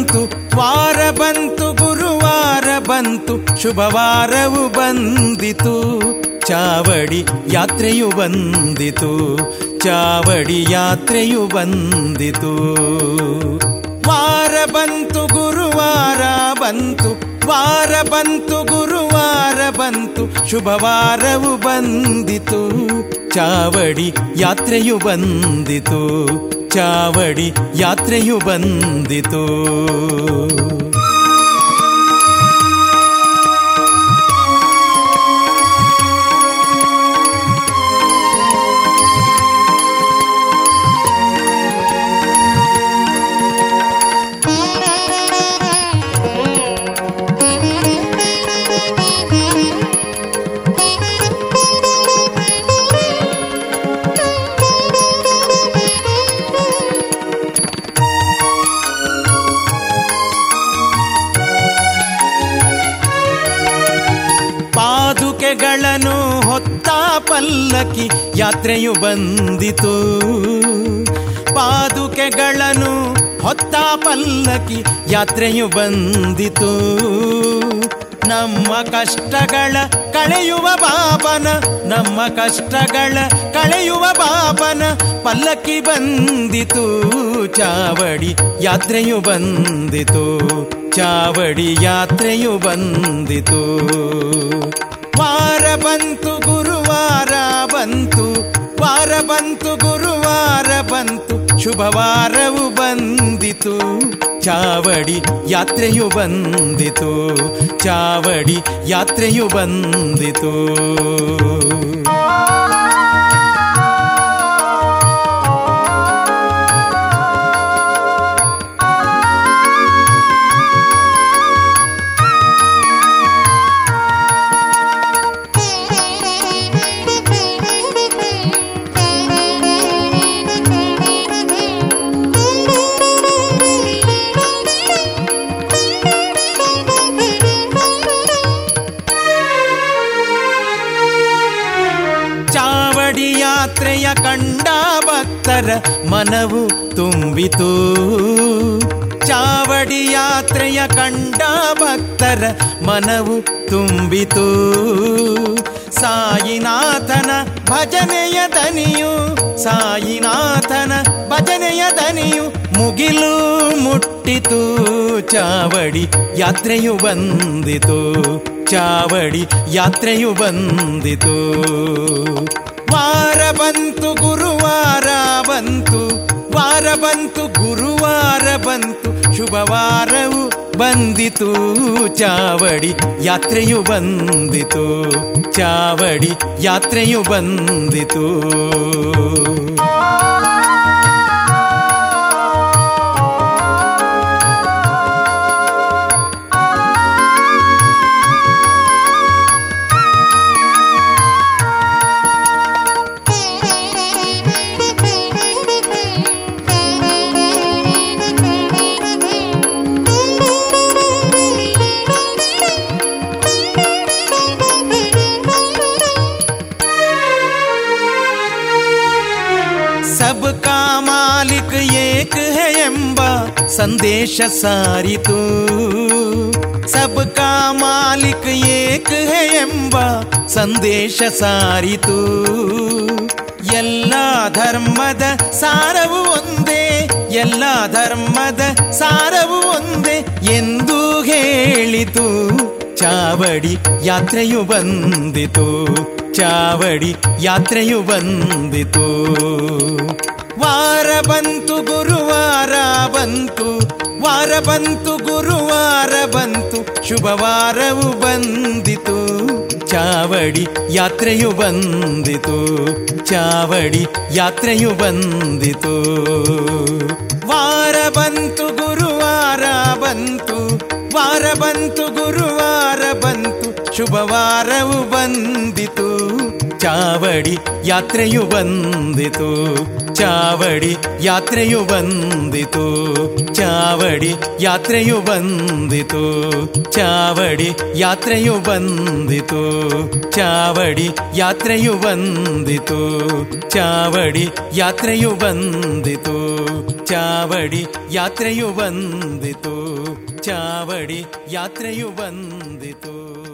ಬಂತು ವಾರ ಬಂತು ಗುರುವಾರ ಬಂತು ಶುಭವಾರವು ಬಂದಿತು ಚಾವಡಿ ಯಾತ್ರೆಯು ಬಂದಿತು ಚಾವಡಿ ಯಾತ್ರೆಯು ಬಂದಿತು ವಾರ ಬಂತು ಗುರುವಾರ ಬಂತು ವಾರ ಬಂತು ಗುರುವಾರ ಬಂತು ಶುಭವಾರವು ಬಂದಿತು ಚಾವಡಿ ಯಾತ್ರೆಯು ಬಂದಿತು ಚಾವಡಿ ಯಾತ್ರೆಯು ಬಂದಿತು ಪಾದುಕೆಗಳನ್ನು ಹೊತ್ತ ಪಲ್ಲಕ್ಕಿ ಯಾತ್ರೆಯು ಬಂದಿತು ಪಾದುಕೆಗಳನ್ನು ಹೊತ್ತ ಪಲ್ಲಕ್ಕಿ ಯಾತ್ರೆಯು ಬಂದಿತು ನಮ್ಮ ಕಷ್ಟಗಳ ಕಳೆಯುವ ಬಾಬನ ನಮ್ಮ ಕಷ್ಟಗಳ ಕಳೆಯುವ ಬಾಬನ ಪಲ್ಲಕ್ಕಿ ಬಂದಿತು ಚಾವಡಿ ಯಾತ್ರೆಯು ಬಂದಿತು ಚಾವಡಿ ಯಾತ್ರೆಯು ಬಂದಿತು ವಾರ ಬಂತು ಗುರುವಾರ ಬಂತು ವಾರ ಬಂತು ಗುರುವಾರ ಬಂತು ಶುಭವಾರವು ಬಂದಿತು ಚಾವಡಿ ಯಾತ್ರೆಯು ಬಂದಿತು ಚಾವಡಿ ಯಾತ್ರೆಯು ಬಂದಿತು ಚಾವಡಿ ಯಾತ್ರೆಯ ಕಂಡ ಭಕ್ತರ ಮನವು ತುಂಬಿತು ಚಾವಡಿ ಯಾತ್ರೆಯ ಕಂಡ ಭಕ್ತರ ಮನವು ತುಂಬಿತು ಸಾಯಿನಾಥನ ಭಜನೆಯ ದನಿಯು ಸಾಯಿನಾಥನ ಭಜನೆಯ ದನಿಯು ಮುಗಿಲು ಮುಟ್ಟಿತು ಚಾವಡಿ ಯಾತ್ರೆಯು ಬಂದಿತು ಚಾವಡಿ ಯಾತ್ರೆಯು ಬಂದಿತು ವಾರ ಬಂತು ಗುರುವಾರ ಬಂತು ವಾರ ಬಂತು ಗುರುವಾರ ಬಂತು ಶುಭವಾರವು ಬಂದಿತು ಚಾವಡಿ ಯಾತ್ರೆಯು ಬಂದಿತು ಚಾವಡಿ ಯಾತ್ರೆಯು ಬಂದಿತು सबका मालिक एक है ಎಂಬ ಸಂದೇಶ ಸಾರಿತು सबका ಮಾಲಿಕ್ ಏಕ है ಎಂಬ ಸಂದೇಶ ಸಾರಿತು ಎಲ್ಲ ಧರ್ಮದ ಸಾರವು ಒಂದೇ ಎಲ್ಲ ಧರ್ಮದ ಸಾರವು ಒಂದೇ ಎಂದು ಹೇಳಿತು ಚಾವಡಿ ಯಾತ್ರೆಯು ಬಂದಿತು ಚಾವಡಿ ಯಾತ್ರೆಯು ಬಂದಿತು ವಾರ ಬಂತು ಗುರುವಾರ ಬಂತು ವಾರ ಬಂತು ಗುರುವಾರ ಬಂತು ಶುಭವಾರವು ಬಂದಿತು ಚಾವಡಿ ಯಾತ್ರೆಯು ಬಂದಿತು ಚಾವಡಿ ಯಾತ್ರೆಯು ಬಂದಿತು ವಾರ ಬಂತು ಗುರುವಾರ ಬಂತು ವಾರ ಬಂತು ಗುರುವಾರ ಬಂತು ಶುಭವಾರವು ಬಂದಿತು ಚಾವಡಿ ಯಾತ್ರೆಯು ಬಂದಿತು ಚಾವಡಿ ಯಾತ್ರೆಯು ಬಂದಿತು ಚಾವಡಿ ಯಾತ್ರೆಯು ಬಂದಿತು ಚಾವಡಿ ಯಾತ್ರೆಯು ಬಂದಿತು ಚಾವಡಿ ಯಾತ್ರೆಯು ಬಂದಿತು ಚಾವಡಿ ಯಾತ್ರೆಯು ಬಂದಿತು ಚಾವಡಿ ಯಾತ್ರೆಯು ಬಂದಿತು ಚಾವಡಿ ಯಾತ್ರೆಯು ಬಂದಿತು